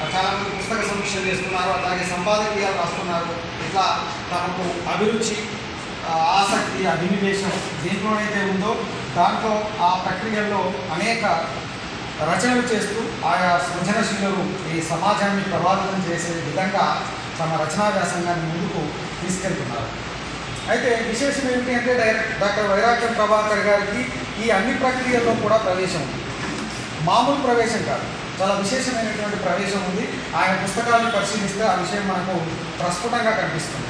చాలామంది పుస్తక సమీక్షలు చేస్తున్నారు అలాగే సంపాదకీయాలు రాస్తున్నారు ఇట్లా తమకు అభిరుచి ఆ, ఆసక్తి అభినివేశం దేంట్లోనైతే ఉందో దాంట్లో ఆ ప్రక్రియల్లో అనేక రచనలు చేస్తూ ఆయా సృజనశీలులు ఈ సమాజాన్ని ప్రభావితం చేసే విధంగా తమ రచనా వ్యాసంగాన్ని ముందుకు తీసుకెళ్తున్నారు అయితే విశేషం ఏమిటి అంటే డైరెక్ట్ డాక్టర్ వైరాగ్యం ప్రభాకర్ గారికి ఈ అన్ని ప్రక్రియల్లో కూడా ప్రవేశం ఉంది మామూలు ప్రవేశం కాదు చాలా విశేషమైనటువంటి ప్రవేశం ఉంది ఆయన పుస్తకాలను పరిశీలిస్తే ఆ విషయం మనకు ప్రస్ఫుటంగా కనిపిస్తుంది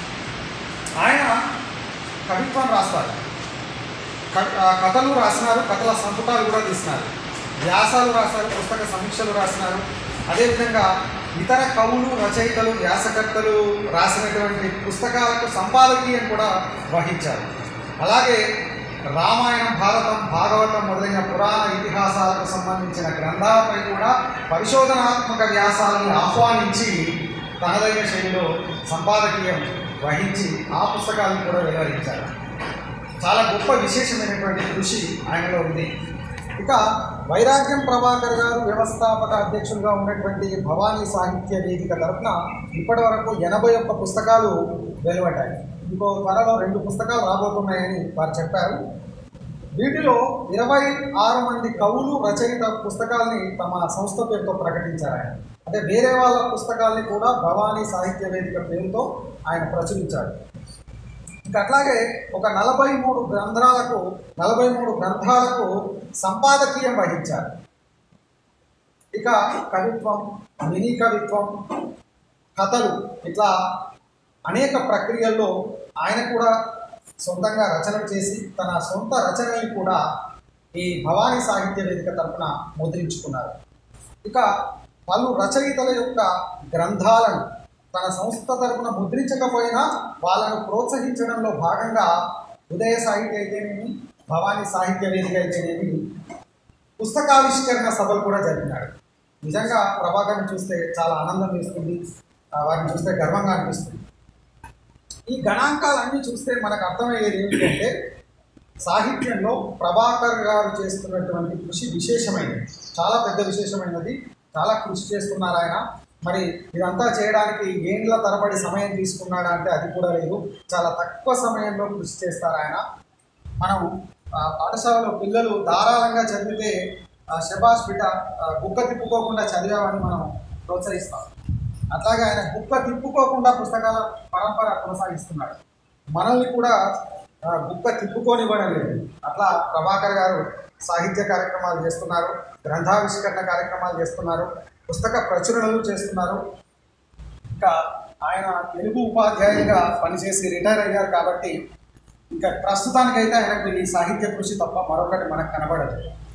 ఆయన కవిత్వం రాస్తారు క- ఆ, కథలు రాసినారు కథల సంపుటాలు కూడా తీసినారు వ్యాసాలు రాశారు పుస్తక సమీక్షలు రాసినారు అదేవిధంగా ఇతర కవులు రచయితలు వ్యాసకర్తలు రాసినటువంటి పుస్తకాలకు సంపాదకీయం కూడా వహించారు అలాగే రామాయణం భారతం భాగవతం మొదలైన పురాణ ఇతిహాసాలకు సంబంధించిన గ్రంథాలపై కూడా పరిశోధనాత్మక వ్యాసాలను ఆహ్వానించి తనదైన శైలిలో సంపాదకీయం వహించి ఆ పుస్తకాలను కూడా వెలువరించారు చాలా గొప్ప విశేషమైనటువంటి కృషి ఆయనలో ఉంది ఇక వైరాగ్యం ప్రభాకర్ గారు వ్యవస్థాపక అధ్యక్షులుగా ఉన్నటువంటి భవానీ సాహిత్య వేదిక తరఫున ఇప్పటి వరకు ఎనభై ఒక్క పుస్తకాలు వెలువడ్డాయి ఇంకో త్వరలో రెండు పుస్తకాలు రాబోతున్నాయని వారు చెప్పారు వీటిలో ఇరవై ఆరు మంది కవులు రచయిత పుస్తకాల్ని తమ సంస్థ పేరుతో ప్రకటించారు ఆయన అంటే వేరే వాళ్ళ పుస్తకాల్ని కూడా భవానీ సాహిత్య వేదిక పేరుతో ఆయన ప్రచురించారు ఇంకా అట్లాగే ఒక నలభై మూడు గ్రంథాలకు నలభై మూడు గ్రంథాలకు సంపాదకీయం వహించారు ఇక కవిత్వం మినీ కవిత్వం కథలు ఇట్లా అనేక ప్రక్రియల్లో ఆయన కూడా సొంతంగా రచనలు చేసి తన సొంత రచనల్ని కూడా ఈ భవానీ సాహిత్య వేదిక తరపున ముద్రించుకున్నారు ఇక పలు రచయితల యొక్క గ్రంథాలను తన సంస్థ తరపున ముద్రించకపోయినా వాళ్ళను ప్రోత్సహించడంలో భాగంగా ఉదయ సాహిత్య అయితేనేమి భవానీ సాహిత్య వేదిక అయితేనేమి పుస్తకావిష్కరణ సభలు కూడా జరిపినాడు నిజంగా ప్రభాకర్ని చూస్తే చాలా ఆనందం వేస్తుంది ఆ, వారిని చూస్తే గర్వంగా అనిపిస్తుంది ఈ గణాంకాలన్నీ చూస్తే మనకు అర్థమయ్యేది ఏమిటంటే సాహిత్యంలో ప్రభాకర్ గారు చేస్తున్నటువంటి కృషి విశేషమైనది చాలా పెద్ద విశేషమైనది చాలా కృషి చేస్తున్నారు ఆయన మరి ఇదంతా చేయడానికి ఏండ్ల తరబడి సమయం తీసుకున్నాడా అంటే అది కూడా లేదు చాలా తక్కువ సమయంలో కృషి చేస్తారు ఆయన మనం ఆ, పాఠశాలలో పిల్లలు ధారాళంగా చదివితే ఆ, శబాష్ బిడ్డ ఆ, బుక్క తిప్పుకోకుండా చదివామని మనం ప్రోత్సహిస్తాం అట్లాగే ఆయన బుక్క తిప్పుకోకుండా పుస్తకాల పరంపర కొనసాగిస్తున్నాడు మనల్ని కూడా ఆ, బుక్క తిప్పుకోనివ్వడం లేదు అట్లా ప్రభాకర్ గారు సాహిత్య కార్యక్రమాలు చేస్తున్నారు గ్రంథావిష్కరణ కార్యక్రమాలు చేస్తున్నారు పుస్తక ప్రచురణలు చేస్తున్నారు ఇంకా ఆయన తెలుగు ఉపాధ్యాయులుగా పనిచేసి రిటైర్ అయ్యారు కాబట్టి ఇంకా ప్రస్తుతానికైతే ఆయనకు ఈ సాహిత్య కృషి తప్ప మరొకటి మనకు కనబడదు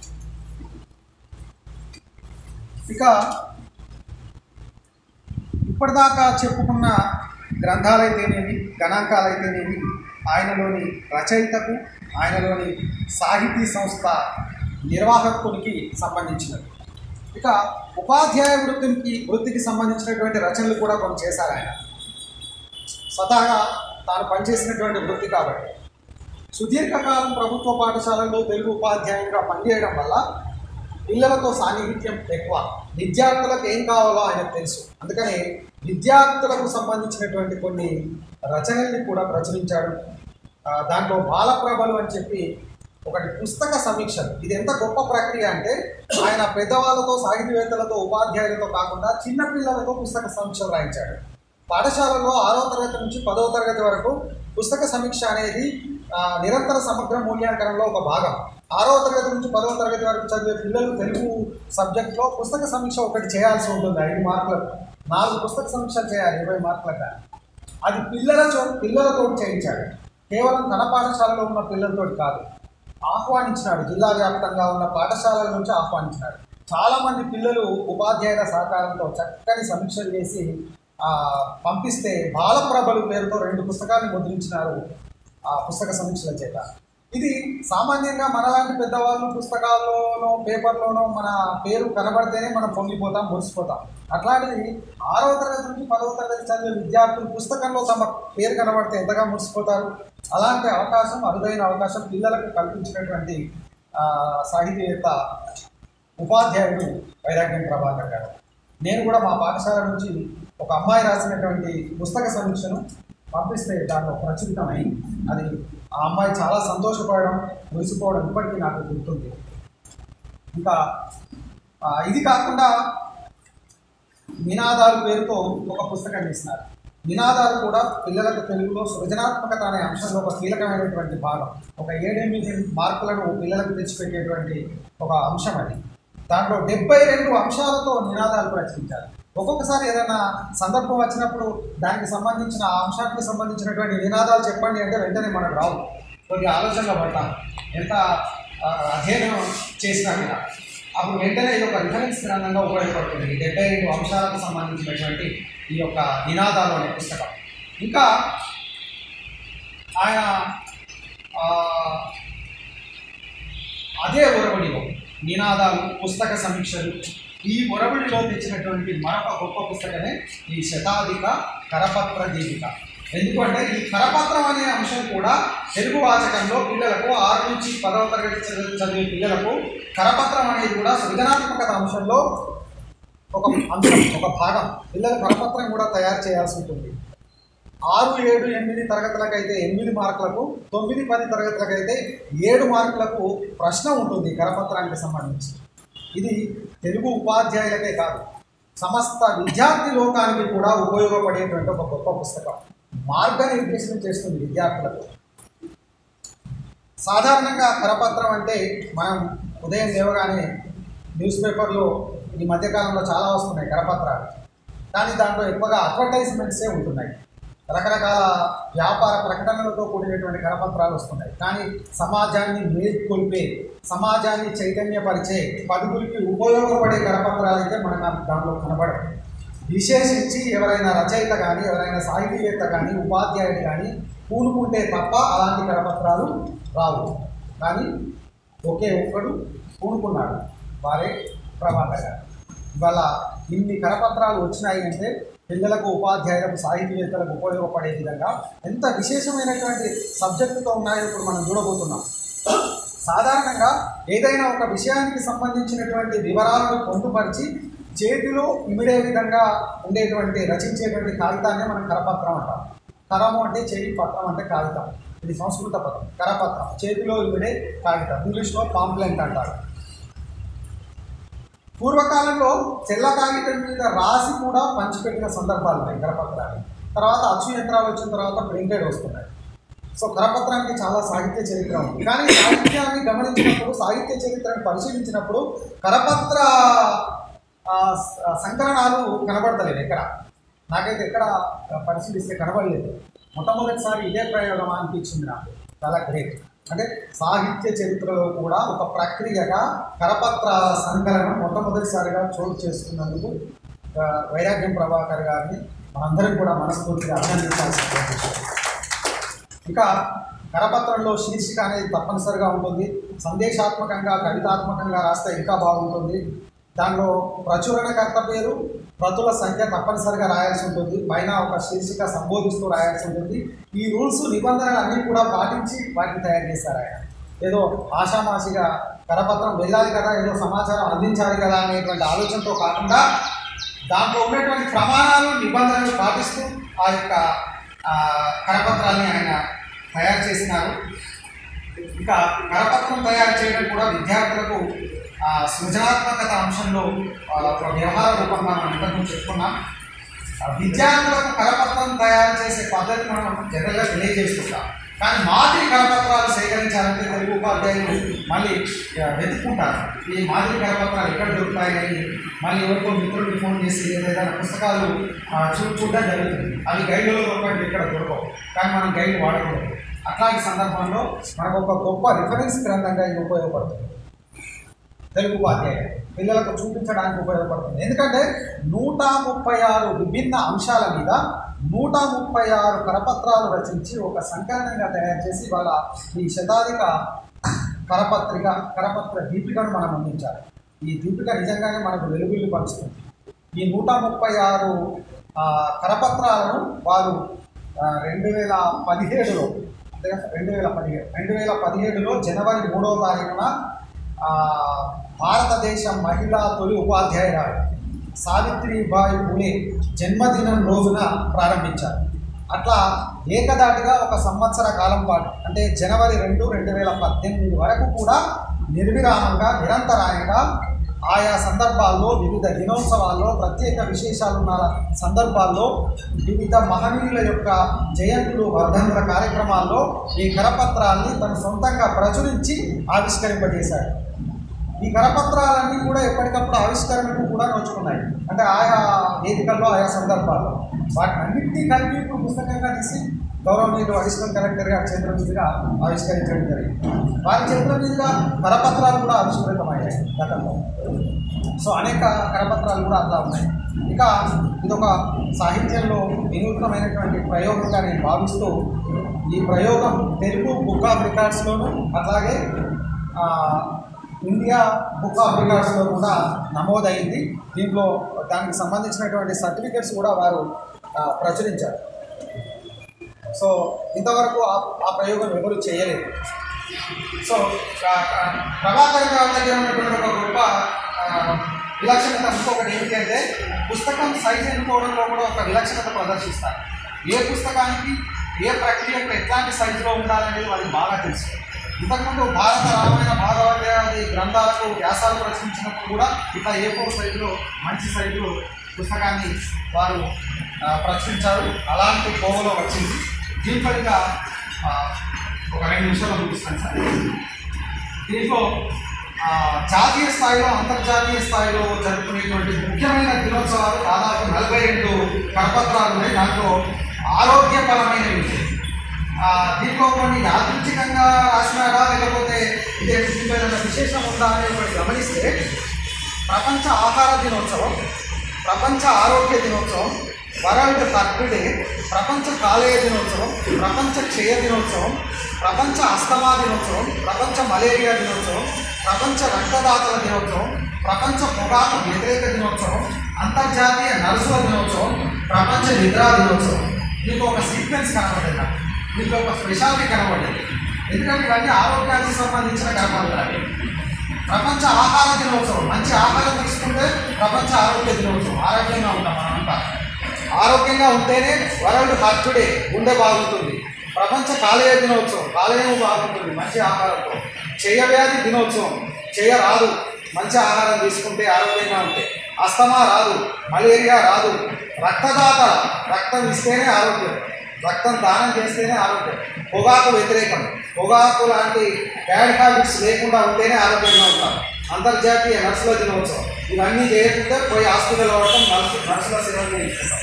ఇక ఇప్పటిదాకా చెప్పుకున్న గ్రంథాలైతేనేమి గణాంకాలైతేనేమి ఆయనలోని రచయితకు ఆయనలోని సాహితీ సంస్థ నిర్వాహకునికి సంబంధించినవి ఇక ఉపాధ్యాయ వృత్తికి వృత్తికి సంబంధించినటువంటి రచనలు కూడా కొన్ని చేశారు ఆయన స్వతహాగా తాను పనిచేసినటువంటి వృత్తి కాబట్టి సుదీర్ఘకాలం ప్రభుత్వ పాఠశాలల్లో తెలుగు ఉపాధ్యాయునిగా పనిచేయడం వల్ల పిల్లలతో సాన్నిహిత్యం ఎక్కువ విద్యార్థులకు ఏం కావాలో ఆయనకు తెలుసు అందుకని విద్యార్థులకు సంబంధించినటువంటి కొన్ని రచనల్ని కూడా ప్రచురించాడు ఆ, దాంట్లో బాలప్రభలు అని చెప్పి ఒకటి పుస్తక సమీక్షలు ఇది ఎంత గొప్ప ప్రక్రియ అంటే ఆయన పెద్దవాళ్ళతో సాహితీవేత్తలతో ఉపాధ్యాయులతో కాకుండా చిన్న పిల్లలతో పుస్తక సమీక్షలు రాయించాడు పాఠశాలలో ఆరో తరగతి నుంచి పదవ తరగతి వరకు పుస్తక సమీక్ష అనేది ఆ, నిరంతర సమగ్ర మూల్యాంకనంలో ఒక భాగం ఆరవ తరగతి నుంచి పదవ తరగతి వరకు చదివే పిల్లలు తెలుగు సబ్జెక్ట్లో పుస్తక సమీక్ష ఒకటి చేయాల్సి ఉంటుంది ఐదు మార్కులకు నాలుగు పుస్తక సమీక్షలు చేయాలి ఇరవై మార్కులకు అది పిల్లలతో పిల్లలతో చేయించాడు కేవలం తన పాఠశాలలో ఉన్న పిల్లలతో కాదు ఆహ్వానించినాడు జిల్లా వ్యాప్తంగా ఉన్న పాఠశాలల నుంచి ఆహ్వానించినాడు చాలామంది పిల్లలు ఉపాధ్యాయుల సహకారంతో చక్కని సమీక్షలు చేసి ఆ, పంపిస్తే బాలప్రభలు పేరుతో రెండు పుస్తకాలను ముద్రించినారు ఆ పుస్తక సమీక్షల చేత ఇది సామాన్యంగా మనలాంటి పెద్దవాళ్ళు పుస్తకాల్లోనో పేపర్లోనో మన పేరు కనబడితేనే మనం పొంగిపోతాం మురిసిపోతాం అట్లాంటిది ఆరవ తరగతి నుంచి పదవ తరగతి చదివే విద్యార్థులు పుస్తకంలో తమ పేరు కనబడితే ఎంతగా మురిసిపోతారు అలాంటి అవకాశం అరుదైన అవకాశం పిల్లలకు కల్పించినటువంటి ఆ, సాహితీవేత్త ఉపాధ్యాయుడు వైరాగ్యం ప్రభాకర్ గారు నేను కూడా మా పాఠశాల నుంచి ఒక అమ్మాయి రాసినటువంటి పుస్తక సమీక్షను పంపిస్తే దాంట్లో ప్రచురితమై అది ఆ అమ్మాయి చాలా సంతోషపడడం మురిసిపోవడం ఇప్పటికీ నాకు గుర్తుంది ఇంకా ఆ, ఇది కాకుండా నినాదాలు పేరుతో ఒక పుస్తకం ఇస్తున్నారు నినాదాలు కూడా పిల్లలకు తెలుగులో సృజనాత్మకత అనే అంశంలో ఒక కీలకమైనటువంటి భాగం ఒక ఏడెనిమిది మార్కులను పిల్లలకు తెచ్చిపెట్టేటువంటి ఒక అంశం అది దాంట్లో డెబ్బై రెండు అంశాలతో నినాదాలు ప్రచురించారు ఒక్కొక్కసారి ఏదైనా సందర్భం వచ్చినప్పుడు దానికి సంబంధించిన ఆ అంశానికి సంబంధించినటువంటి నినాదాలు చెప్పండి అంటే వెంటనే మనకు రావు కొద్దిగా ఆలోచనలో పడతాం ఎంత ఆ, అధ్యయనం చేసినా కూడా అప్పుడు వెంటనే ఇది ఒక రిఫరెన్స్ గ్రంథంగా ఉపయోగపడుతుంది ఈ డెబ్బై రెండు అంశాలకు సంబంధించినటువంటి ఈ యొక్క నినాదాలు అనే పుస్తకం ఇంకా ఆయన ఆ, అదే ఒరవడిలో నినాదాలు పుస్తక సమీక్షలు ఈ ఒరవడిలో తెచ్చినటువంటి మరొక గొప్ప పుస్తకమే ఈ శతాధిక కరపత్ర దీపిక ఎందుకంటే ఈ కరపత్రం అనే అంశం కూడా తెలుగు వాచకంలో పిల్లలకు ఆరు నుంచి పదవ తరగతి చదివే చదివే పిల్లలకు కరపత్రం అనేది కూడా సృజనాత్మకత అంశంలో ఒక అంశం ఒక భాగం పిల్లలు కరపత్రం కూడా తయారు చేయాల్సి ఉంటుంది ఆరు ఏడు ఎనిమిది తరగతులకైతే ఎనిమిది మార్కులకు తొమ్మిది పది తరగతులకైతే ఏడు మార్కులకు ప్రశ్న ఉంటుంది కరపత్రానికి సంబంధించి ఇది తెలుగు ఉపాధ్యాయులకే కాదు సమస్త విద్యార్థి లోకానికి కూడా ఉపయోగపడేటువంటి ఒక గొప్ప పుస్తకం మార్గనిర్దేశం చేస్తుంది విద్యార్థులకు సాధారణంగా కరపత్రం అంటే మనం ఉదయం లేవగానే న్యూస్ పేపర్లో ఈ మధ్యకాలంలో చాలా వస్తున్నాయి కరపత్రాలు కానీ దాంట్లో ఎక్కువగా అడ్వర్టైజ్మెంట్సే ఉంటున్నాయి రకరకాల వ్యాపార ప్రకటనలతో కూడినటువంటి కరపత్రాలు వస్తున్నాయి కానీ సమాజాన్ని మేల్కొల్పే సమాజాన్ని చైతన్యపరిచే పదుగురికి ఉపయోగపడే కరపత్రాలు అయితే మనకు దాంట్లో కనబడవు విశేషించి ఎవరైనా రచయిత కానీ ఎవరైనా సాహితీవేత్త కానీ ఉపాధ్యాయుడు కానీ పూనుకుంటే తప్ప అలాంటి కరపత్రాలు రావు కానీ ఒకే ఒక్కడు పూనుకున్నాడు వారే ప్రభాకర్ గారు ఇవాళ ఇన్ని కరపత్రాలు వచ్చినాయి అంటే పిల్లలకు ఉపాధ్యాయులకు సాహితీవేత్తలకు ఉపయోగపడే విధంగా ఎంత విశేషమైనటువంటి సబ్జెక్టుతో ఉన్నాయో ఇప్పుడు మనం చూడబోతున్నాం సాధారణంగా ఏదైనా ఒక విషయానికి సంబంధించినటువంటి వివరాలను పొందుపరిచి చేతిలో ఇమిడే విధంగా ఉండేటువంటి రచించేటువంటి కాగితాన్ని మనం కరపత్రం అంటాం కరము అంటే చేయి పత్రం అంటే కాగితం ఇది సంస్కృత పదం కరపత్రం చేతిలో ఇమిడే కాగితం ఇంగ్లీష్లో పాంప్లెంట్ అంటారు పూర్వకాలంలో తెల్ల కాగితం మీద రాసి కూడా పంచిపెట్టిన సందర్భాలు ఉన్నాయి కరపత్రాలు తర్వాత అచ్చు యంత్రాలు వచ్చిన తర్వాత ప్రింటెడ్ వస్తున్నాయి సో కరపత్రానికి చాలా సాహిత్య చరిత్ర ఉంది కానీ సాహిత్యాన్ని గమనించినప్పుడు సాహిత్య చరిత్రను పరిశీలించినప్పుడు కరపత్ర ఆ, స- సంకలనాలు కనబడతలేదు ఎక్కడ నాకైతే ఎక్కడ పరిశీలిస్తే కనబడలేదు మొట్టమొదటిసారి ఇదే ప్రయోగం అనిపించింది నాకు చాలా గ్రేట్ అంటే సాహిత్య చరిత్రలో కూడా ఒక ప్రక్రియగా కరపత్ర సంకలనం మొట్టమొదటిసారిగా చోటు చేసుకున్నందుకు ఆ, వైరాగ్యం ప్రభాకర్ గారిని మనందరం కూడా మనస్ఫూర్తిగా అభినందించాల్సిన విషయం ఇక కరపత్రంలో శీర్షిక అనేది తప్పనిసరిగా ఉంటుంది సందేశాత్మకంగా కవితాత్మకంగా రాస్తే ఇంకా బాగుంటుంది దానిలో ప్రచురణకర్త పేరు ప్రతుల సంఖ్య తప్పనిసరిగా రాయాల్సి ఉంటుంది పైన ఒక శీర్షిక సంబోధిస్తూ రాయాల్సి ఉంటుంది ఈ రూల్స్ నిబంధనలు అన్నీ కూడా పాటించి వాటిని తయారు చేశారు ఆయన ఏదో ఆషామాషిగా కరపత్రం వెళ్ళాలి కదా ఏదో సమాచారం అందించాలి కదా అనేటువంటి ఆలోచనతో కాకుండా దాంట్లో ఉన్నటువంటి ప్రమాణాలు నిబంధనలు పాటిస్తూ ఆ యొక్క ఆ, కరపత్రాన్ని ఆయన తయారు చేసినారు ఇక కరపత్రం తయారు చేయడం కూడా విద్యార్థులకు ఆ, సృజనాత్మకత అంశంలో ఆ, ఒక వ్యవహార రూపంగా మనం ఇంతకుముందు చెప్పుకున్నాం ఆ, విద్యార్థులకు కరపత్రం తయారు చేసే పద్ధతి మనం జనరల్గా తెలియజేస్తుంటాం కానీ మాదిరి కరపత్రాలు సేకరించాలంటే తెలుగు ఉపాధ్యాయులు మళ్ళీ ఆ, వెతుక్కుంటారు ఈ మాదిరి కరపత్రాలు ఎక్కడ దొరుకుతాయి అని మళ్ళీ ఎవరికో మిత్రుడికి ఫోన్ చేసి ఏదైనా పుస్తకాలు ఆ, చూ చూడడం జరుగుతుంది అవి గైడ్లలో దొరకండి ఇక్కడ దొరకవు కానీ మనం గైడ్ వాడకూడదు అట్లాంటి సందర్భంలో మనకు ఒక గొప్ప రిఫరెన్స్ గ్రంథంగా ఇది ఉపయోగపడుతుంది తెలుగు ఉపాధ్యాయులు పిల్లలకు చూపించడానికి ఉపయోగపడుతుంది ఎందుకంటే నూట ముప్పై ఆరు విభిన్న అంశాల మీద నూట ముప్పై ఆరు కరపత్రాలు రచించి ఒక సంకలనంగా తయారు చేసి వాళ్ళ ఈ శతాధిక కరపత్రిక కరపత్ర దీపికను మనం అందించాలి ఈ దీపిక నిజంగానే మనకు వెలుగుల్ని పంచుతుంది ఈ నూట ముప్పై ఆరు ఆ, కరపత్రాలను వారు ఆ, రెండు వేల పదిహేడులో అంటే రెండు వేల పదిహేడు రెండు వేల పదిహేడులో జనవరి మూడవ తారీఖున ఆ, భారతదేశ మహిళా తొలి ఉపాధ్యాయురాలు సావిత్రిబాయి పూలే జన్మదినం రోజున ప్రారంభించారు అట్లా ఏకదాటిగా ఒక సంవత్సర కాలం పాటు అంటే జనవరి రెండు రెండు వేల పద్దెనిమిది వరకు కూడా నిర్విరామంగా నిరంతరాయంగా ఆయా సందర్భాల్లో వివిధ దినోత్సవాల్లో ప్రత్యేక విశేషాలున్న సందర్భాల్లో వివిధ మహనీయుల యొక్క జయంతులు వర్ధంతుల కార్యక్రమాల్లో ఈ కరపత్రాల్ని తను సొంతంగా ప్రచురించి ఆవిష్కరింపజేశాడు ఈ కరపత్రాలన్నీ కూడా ఎప్పటికప్పుడు ఆవిష్కరణకు కూడా నోచుకున్నాయి అంటే ఆయా వేదికల్లో ఆయా సందర్భాల్లో వాటిని అన్నింటినీ కలిపి ఇప్పుడు పుస్తకంగా తీసి గౌరవనీయులు అడిషనల్ కలెక్టర్ గారి చేతుల మీదుగా ఆవిష్కరించడం జరిగింది వారి చేతుల మీదుగా కరపత్రాలు కూడా ఆవిష్కృతమయ్యాయి గతంలో సో అనేక కరపత్రాలు కూడా అట్లా ఉన్నాయి ఇక ఇదొక సాహిత్యంలో వినూత్నమైనటువంటి ప్రయోగంగా నేను భావిస్తూ ఈ ప్రయోగం తెలుగు బుక్ ఆఫ్ రికార్డ్స్లోను అట్లాగే ఆ, ఇండియా బుక్ ఆఫ్ రికార్డ్స్లో కూడా నమోదైంది దీంట్లో దానికి సంబంధించినటువంటి సర్టిఫికెట్స్ కూడా వారు ఆ, ప్రచురించారు సో ఇంతవరకు ఆ ఆ ప్రయోగం ఎవరు చేయలేదు సో ఆ- ఆ ప్రభాకర్ గారి దగ్గర ఉన్నటువంటి ఒక గొప్ప ఆ, విలక్షణత ఇంకొకటి ఏంటి అంటే పుస్తకం సైజ్ ఎన్నుకోవడంలో కూడా ఒక విలక్షణత ప్రదర్శిస్తారు ఏ పుస్తకానికి ఏ ప్రక్రియకు ఎట్లాంటి సైజులో ఉండాలనేది వాళ్ళకి బాగా తెలుసు ఇంతకుముందు భారత రామాయణ భాగవతాది గ్రంథాలకు వ్యాసాలు రచించినప్పుడు కూడా ఇట్లా ఏ ఫోర్ సైజులో మంచి సైజులో పుస్తకాన్ని వారు ఆ, ప్రచురించారు అలాంటి కోవలో వచ్చింది దీంట్లో ఇంకా ఆ, ఒక రెండు నిమిషాలు చూపిస్తాను సార్ దీంట్లో ఆ, జాతీయ స్థాయిలో అంతర్జాతీయ స్థాయిలో జరుపుకునేటువంటి ముఖ్యమైన దినోత్సవాలు దాదాపు నలభై రెండు కరపత్రాలు ఉన్నాయి దాంట్లో ఆరోగ్యపరమైనవి ఆ, దీంట్లో కొన్ని యాదృచ్ఛికంగా రాసినారా లేకపోతే ఇదే దీంట్లో ఏదైనా విశేషం ఉందా అనేది ఒకటి గమనిస్తే ప్రపంచ ఆహార దినోత్సవం ప్రపంచ ఆరోగ్య దినోత్సవం వరల్డ్ హర్ట్ డే ప్రపంచ కాలేయ దినోత్సవం ప్రపంచ క్షయ దినోత్సవం ప్రపంచ అస్తమా దినోత్సవం ప్రపంచ మలేరియా దినోత్సవం ప్రపంచ రక్తదాతల దినోత్సవం ప్రపంచ పొగాకు వ్యతిరేక దినోత్సవం అంతర్జాతీయ నర్సుల దినోత్సవం ప్రపంచ నిద్రా దినోత్సవం మీకు ఒక సీక్వెన్స్ కనబడింది నాకు. మీకు ఒక స్పెషాలిటీ కనబడింది ఎందుకంటే ఇవన్నీ ఆరోగ్యానికి సంబంధించిన కనబడతాయి ప్రపంచ ఆహార దినోత్సవం మంచి ఆహారం తీసుకుంటే ప్రపంచ ఆరోగ్య దినోత్సవం ఆరోగ్యంగా ఉంటాం మనమంతా ఆరోగ్యంగా ఉంటేనే వరల్డ్ హార్ట్ డే గుండె బాగుంటుంది ప్రపంచ కాలేయ దినోత్సవం కాలేయం బాగుంటుంది మంచి ఆహారంతో క్షయవ్యాధి దినోత్సవం క్షయ రాదు మంచి ఆహారం తీసుకుంటే ఆరోగ్యంగా ఉంటే అస్తమా రాదు మలేరియా రాదు రక్తదాత రక్తం ఇస్తేనే ఆరోగ్యం రక్తం దానం చేస్తేనే ఆరోగ్యం పొగాకు వ్యతిరేకం పొగాకు లాంటి బ్యాడ్ హ్యాబిట్స్ లేకుండా ఉంటేనే ఆరోగ్యంగా ఉంటాం అంతర్జాతీయ నర్సుల దినోత్సవం ఇవన్నీ చేయకుంటే పోయి హాస్పిటల్ అవ్వడం నర్సు నర్సుల సేవలు చేయించుకుంటాం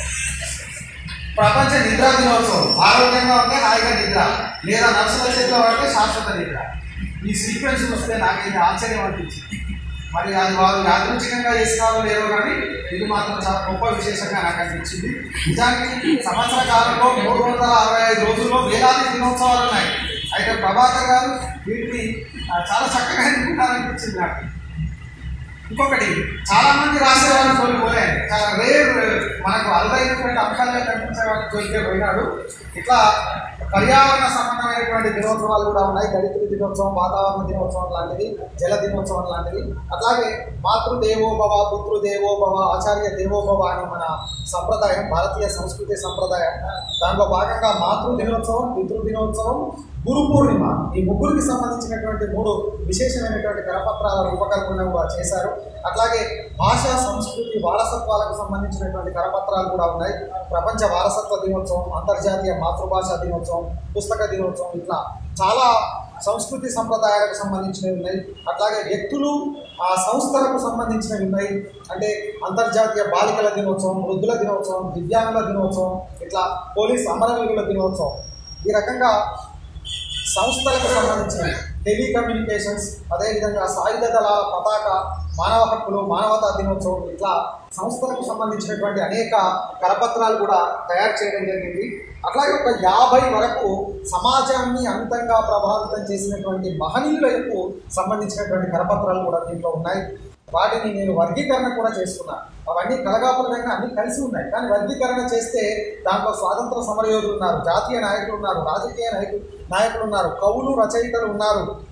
ప్రపంచ నిద్ర దినోత్సవం ఆరోగ్యంగా ఉంటే హాయిగా నిద్ర లేదా నర్సుల చేతిలో పడితే శాశ్వత నిద్ర ఈ సీక్వెన్స్ చూస్తే నాకేది ఆశ్చర్యం అనిపించింది మరి అది వారు యాదృచ్ఛికంగా చేసినారో లేదో కానీ ఇది మాత్రం చాలా గొప్ప విశేషంగా నాకు అనిపించింది నిజానికి సంవత్సర కాలంలో మూడు వందల అరవై ఐదు రోజుల్లో వేలాది దినోత్సవాలు ఉన్నాయి అయితే ప్రభాకర్ గారు వీటిని ఆ, చాలా చక్కగా ఎన్నుకుంటారనిపించింది నాకు ఇంకొకటి చాలా మంది రాసేవాళ్ళు కోల్పోలే చాలా రేర్ మనకు అరుదైనటువంటి అంశాలుగా కనిపించే వాళ్ళు దొరికే పోయినాడు ఇట్లా పర్యావరణ సంబంధమైనటువంటి దినోత్సవాలు కూడా ఉన్నాయి దళితుల దినోత్సవం వాతావరణ దినోత్సవం లాంటివి జల దినోత్సవం లాంటివి అట్లాగే మాతృదేవోభవ పితృదేవోభవ ఆచార్య దేవోభవ అనే మన సంప్రదాయం భారతీయ సంస్కృతి సంప్రదాయం దాంట్లో భాగంగా మాతృ దినోత్సవం పితృ దినోత్సవం గురు పూర్ణిమ ఈ ముగ్గురికి సంబంధించినటువంటి మూడు విశేషమైనటువంటి కరపత్రాల రూపకల్పన కూడా చేశారు అట్లాగే భాష సంస్కృతి వారసత్వాలకు సంబంధించినటువంటి కరపత్రాలు కూడా ఉన్నాయి ప్రపంచ వారసత్వ దినోత్సవం అంతర్జాతీయ మాతృభాషా దినోత్సవం పుస్తక దినోత్సవం ఇట్లా చాలా సంస్కృతి సంప్రదాయాలకు సంబంధించినవి ఉన్నాయి అట్లాగే వ్యక్తులు ఆ సంస్థలకు సంబంధించినవి ఉన్నాయి అంటే అంతర్జాతీయ బాలికల దినోత్సవం వృద్ధుల దినోత్సవం దివ్యాంగుల దినోత్సవం ఇట్లా పోలీస్ అమరవీరుల దినోత్సవం ఈ రకంగా సంస్థలకు సంబంధించిన టెలికమ్యూనికేషన్స్ అదేవిధంగా సాయుధ దళాల పతాక మానవ హక్కులు మానవతా దినోత్సవం ఇట్లా సంస్థలకు సంబంధించినటువంటి అనేక కరపత్రాలు కూడా తయారు చేయడం జరిగింది అట్లాగే ఒక యాభై వరకు సమాజాన్ని అమితంగా ప్రభావితం చేసినటువంటి మహనీయులకు సంబంధించినటువంటి కరపత్రాలు కూడా దీంట్లో ఉన్నాయి వాటిని నేను వర్గీకరణ కూడా చేస్తున్నాను అవన్నీ కలగాపురంగా అన్ని కలిసి ఉన్నాయి కానీ వర్గీకరణ చేస్తే దాంట్లో స్వాతంత్ర సమరయోధులు ఉన్నారు జాతీయ నాయకులు ఉన్నారు రాజకీయ నాయకులు నాయకులు ఉన్నారు కవులు రచయితలు ఉన్నారు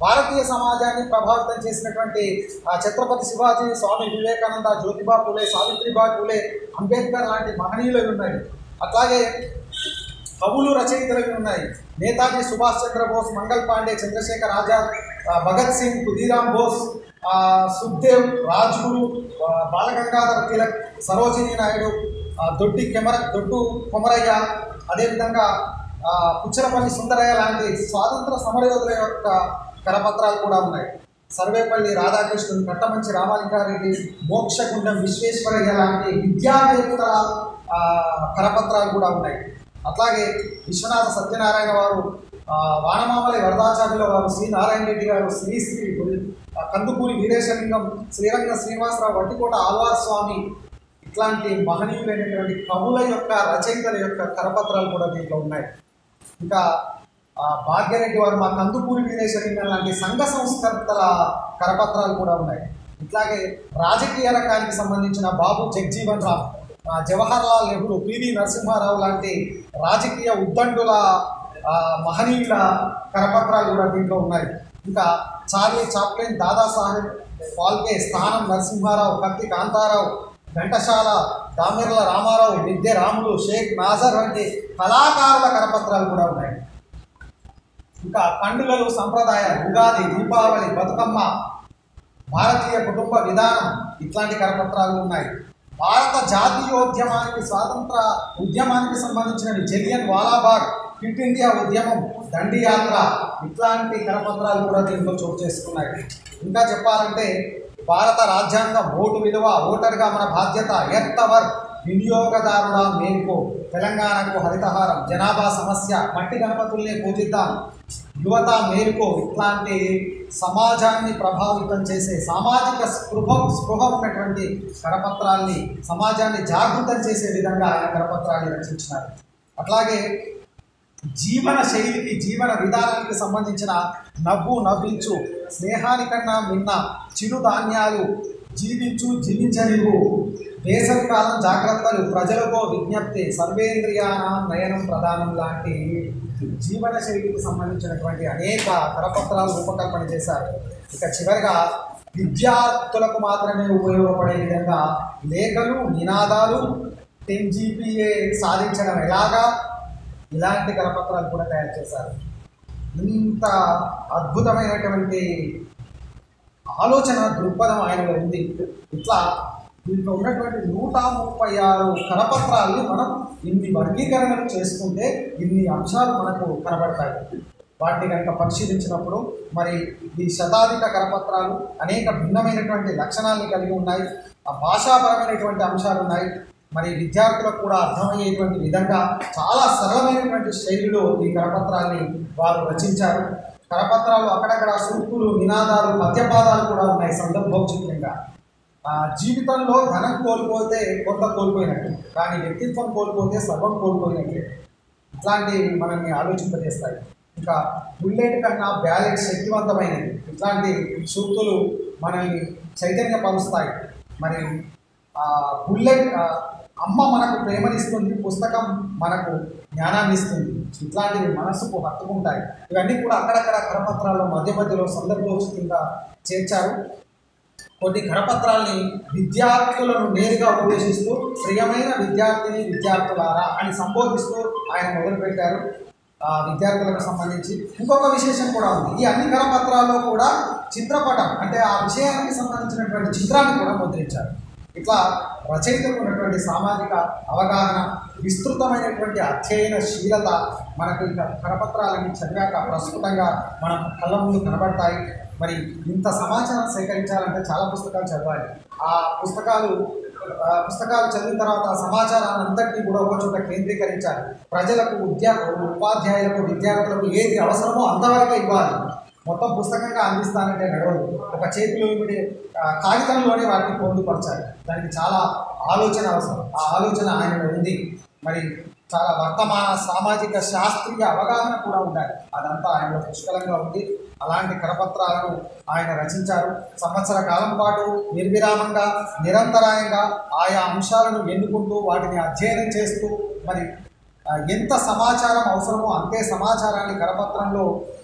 భారతీయ సమాజాన్ని ప్రభావితం చేసినటువంటి ఆ ఛత్రపతి శివాజీ స్వామి వివేకానంద జ్యోతిబా పూలే సావిత్రిబా పూలే అంబేద్కర్ లాంటి మహనీయులు ఉన్నాయి అట్లాగే కవులు రచయితలు ఉన్నాయి నేతాజీ సుభాష్ చంద్రబోస్ మంగల్ పాండే చంద్రశేఖర్ ఆజాద్ ఆ, భగత్ సింగ్ ఖుదీరామ్ బోస్ ఆ, సుఖ్దేవ్ రాజ్గురు ఆ, బాలగంగాధర్ తిలక్ సరోజినీ నాయుడు ఆ, దొడ్డి కెమర దొడ్డు కొమరయ్య అదేవిధంగా ఆ, పుచ్చలపల్లి సుందరయ్య లాంటి స్వాతంత్ర సమరయోధుల యొక్క కరపత్రాలు కూడా ఉన్నాయి సర్వేపల్లి రాధాకృష్ణన్ కట్టమంచి రామాలింగారెడ్డి మోక్షగుండం విశ్వేశ్వరయ్య లాంటి విద్యావేత్తల ఆ, కరపత్రాలు కూడా ఉన్నాయి అట్లాగే విశ్వనాథ సత్యనారాయణ వారు ఆ, వానమామలి వరదాచార్యుల వారు శ్రీ నారాయణ రెడ్డి గారు శ్రీశ్రీ ఆ, కందుకూరి వీరేశలింగం శ్రీరంగ శ్రీనివాసరావు వట్టికోట ఆల్వార్ స్వామి ఇట్లాంటి మహనీయులైనటువంటి కవుల యొక్క రచయితల యొక్క కరపత్రాలు కూడా దీంట్లో ఉన్నాయి ఇంకా ఆ, భాగ్యరెడ్డి వారు మా కందుకూరి వీరేశలింగం లాంటి సంఘ సంస్కర్తల కరపత్రాలు కూడా ఉన్నాయి ఇట్లాగే రాజకీయ రంగానికి సంబంధించిన బాబు జగ్జీవన్ రామ్ ఆ, జవహర్లాల్ నెహ్రూ పివి నరసింహారావు లాంటి రాజకీయ ఉద్దండుల ఆ, మహనీయుల కరపత్రాలు కూడా దీంట్లో ఉన్నాయి ఇంకా చార్లీ చాప్లిన్ దాదాసాహెబ్ ఫాల్కే స్థానం నరసింహారావు కత్తి కాంతారావు ఘంటసాల దామిర్ల రామారావు విద్య రాములు షేక్ నాజర్ వంటి కళాకారుల కరపత్రాలు కూడా ఉన్నాయి ఇంకా పండుగలు సంప్రదాయాలు ఉగాది దీపావళి బతుకమ్మ భారతీయ కుటుంబ విధానం ఇట్లాంటి కరపత్రాలు ఉన్నాయి భారత జాతీయోద్యమానికి స్వాతంత్ర ఉద్యమానికి సంబంధించినవి జలియన్ వాలాబాగ్ క్విట్ ఇండియా ఉద్యమం దండి యాత్ర ఇట్లాంటి కరపత్రాలు కూడా దీంట్లో చోటు చేసుకున్నాయి ఇంకా చెప్పాలంటే భారత రాజ్యాంగం ఓటు విలువ ఓటర్గా మన బాధ్యత ఎర్త్ అవర్ వినియోగదారుల మేలుకు తెలంగాణకు హరితహారం జనాభా సమస్య మట్టి గణపతుల్ని పూజిద్దాం యువత మేలుకో ఇట్లాంటి సమాజాన్ని ప్రభావితం చేసే సామాజిక స్పృహ స్పృహ ఉన్నటువంటి కరపత్రాల్ని సమాజాన్ని జాగృతం చేసే విధంగా ఆయన కరపత్రాన్ని రచించినారు అట్లాగే జీవన శైలికి జీవన విధానానికి సంబంధించిన నవ్వు నవ్వించు స్నేహానికన్నా మిన్న చిరుధాన్యాలు జీవించు జీవించనివ్వు వేసవి కాలం జాగ్రత్తలు ప్రజలకో విజ్ఞప్తి సర్వేంద్రియాన నయనం ప్రధానం లాంటి జీవన శైలికి సంబంధించినటువంటి అనేక కరపత్రాలు రూపకల్పన చేశారు ఇక చివరిగా విద్యార్థులకు మాత్రమే ఉపయోగపడే విధంగా లేఖలు నినాదాలు టెన్ జీపీఏ సాధించడం ఎలాగా ఇలాంటి కరపత్రాలు కూడా తయారు చేశారు ఇంత అద్భుతమైనటువంటి ఆలోచన దృక్పథం ఆయనలో ఉంది ఇట్లా దీంట్లో ఉన్నటువంటి నూట ముప్పై ఆరు కరపత్రాల్ని మనం ఇన్ని వర్గీకరణలు చేసుకుంటే ఇన్ని అంశాలు మనకు కనబడతాయి వాటిని కనుక పరిశీలించినప్పుడు మరి ఈ శతాధిక కరపత్రాలు అనేక భిన్నమైనటువంటి లక్షణాలను కలిగి ఉన్నాయి ఆ భాషాపరమైనటువంటి అంశాలు ఉన్నాయి మరి విద్యార్థులకు కూడా అర్థమయ్యేటువంటి విధంగా చాలా సరళమైనటువంటి శైలిలో ఈ కరపత్రాల్ని వారు రచించారు కరపత్రాలు అక్కడక్కడ సూక్తులు నినాదాలు పద్యపాదాలు కూడా ఉన్నాయి సందర్భోచితంగా ఆ, జీవితంలో ధనం కోల్పోతే కొంత కోల్పోయినట్టు కానీ వ్యక్తిత్వం కోల్పోతే సర్వం కోల్పోయినట్లే ఇట్లాంటివి మనల్ని ఆలోచింపజేస్తాయి ఇంకా బుల్లెట్ కన్నా బ్యాలెట్ శక్తివంతమైనది ఇట్లాంటి సూక్తులు మనల్ని చైతన్యపరుస్తాయి మరి ఆ, బుల్లెట్ ఆ, అమ్మ మనకు ప్రేమనిస్తుంది పుస్తకం మనకు జ్ఞానాన్ని ఇస్తుంది ఇట్లాంటివి మనసుకు హత్తుకుంటాయి ఇవన్నీ కూడా అక్కడక్కడ కరపత్రాల్లో మధ్య మధ్యలో సందర్భోచితంగా చేర్చారు కొన్ని కరపత్రాల్ని విద్యార్థులను నేరుగా ఉద్దేశిస్తూ ప్రియమైన విద్యార్థిని విద్యార్థులారా అని సంబోధిస్తూ ఆయన మొదలుపెట్టారు ఆ, విద్యార్థులకు సంబంధించి ఇంకొక విశేషం కూడా ఉంది ఈ అన్ని కరపత్రాల్లో కూడా చిత్రపటం అంటే ఆ విషయానికి సంబంధించినటువంటి చిత్రాన్ని కూడా ముద్రించారు ఇట్లా రచయితకు ఉన్నటువంటి సామాజిక అవగాహన విస్తృతమైనటువంటి అధ్యయనశీలత మనకు ఇక కరపత్రాలన్నీ చదివాక ప్రస్ఫుటంగా మన కళ్ళ ముందు కనబడతాయి మరి ఇంత సమాచారం సేకరించాలంటే చాలా పుస్తకాలు చదవాలి ఆ పుస్తకాలు ఆ పుస్తకాలు చదివిన తర్వాత ఆ సమాచారాన్ని అంతటినీ కూడా ఒక చోట కేంద్రీకరించాలి ప్రజలకు ఉద్యా ఉపాధ్యాయులకు విద్యార్థులకు ఏది అవసరమో అంతవరకే ఇవ్వాలి మొత్తం పుస్తకంగా అందిస్తానంటే నడవదు ఒక చేతిలో ఇమిడి ఆ, కాగితంలోనే వాటిని పొందుపరచాలి దానికి చాలా ఆలోచన అవసరం ఆ ఆలోచన ఆయనలో ఉంది మరి చాలా వర్తమాన సామాజిక శాస్త్రీయ అవగాహన కూడా ఉండాలి అదంతా ఆయనలో పుష్కలంగా ఉంది అలాంటి కరపత్రాలను ఆయన రచించారు సంవత్సర కాలం పాటు నిర్విరామంగా నిరంతరాయంగా ఆయా అంశాలను ఎన్నుకుంటూ వాటిని అధ్యయనం చేస్తూ మరి ఆ, ఎంత సమాచారం అవసరమో అంతే సమాచారాన్ని కరపత్రంలో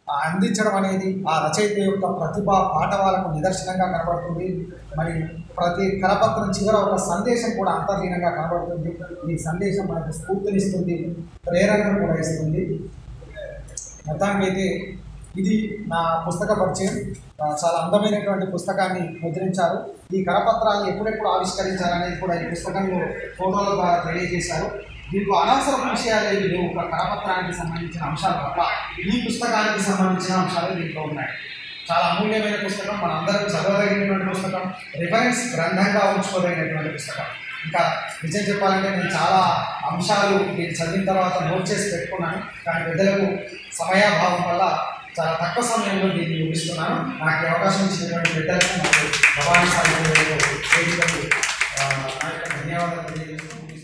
ఆ అందించడం అనేది ఆ రచయిత యొక్క ప్రతిభ పాఠవాలకు నిదర్శనంగా కనబడుతుంది మరి ప్రతి కరపత్రం చివర ఒక సందేశం కూడా అంతర్లీనంగా కనబడుతుంది ఈ సందేశం మనకు స్ఫూర్తినిస్తుంది ప్రేరణను కూడా ఇస్తుంది మొత్తానికైతే ఇది నా పుస్తక పరిచయం ఆ, చాలా అందమైనటువంటి పుస్తకాన్ని ముద్రించారు ఈ కరపత్రాలు ఎప్పుడెప్పుడు ఆవిష్కరించారనేది కూడా ఈ పుస్తకంలో ఫోటోల ద్వారా తెలియజేశారు దీంట్లో అనవసర విషయాలు ఏవి లేవు ఒక కరపత్రానికి సంబంధించిన అంశాలు తప్ప ఈ పుస్తకానికి సంబంధించిన అంశాలు దీంట్లో ఉన్నాయి చాలా అమూల్యమైన పుస్తకం మనందరం చదవదగినటువంటి పుస్తకం రిఫరెన్స్ గ్రంథంగా ఉంచుకోదగినటువంటి పుస్తకం ఇంకా నిజం చెప్పాలంటే నేను చాలా అంశాలు నేను చదివిన తర్వాత నోట్ చేసి పెట్టుకున్నాను కానీ పెద్దలకు సమయాభావం వల్ల చాలా తక్కువ సమయంలో దీన్ని ముగిస్తున్నాను నాకు ఈ అవకాశం ఇచ్చినటువంటి పెద్దలకు నాకు భవానీ సాయి వేదికకు, ఆ, నా యొక్క ధన్యవాదాలు తెలియజేస్తున్నాను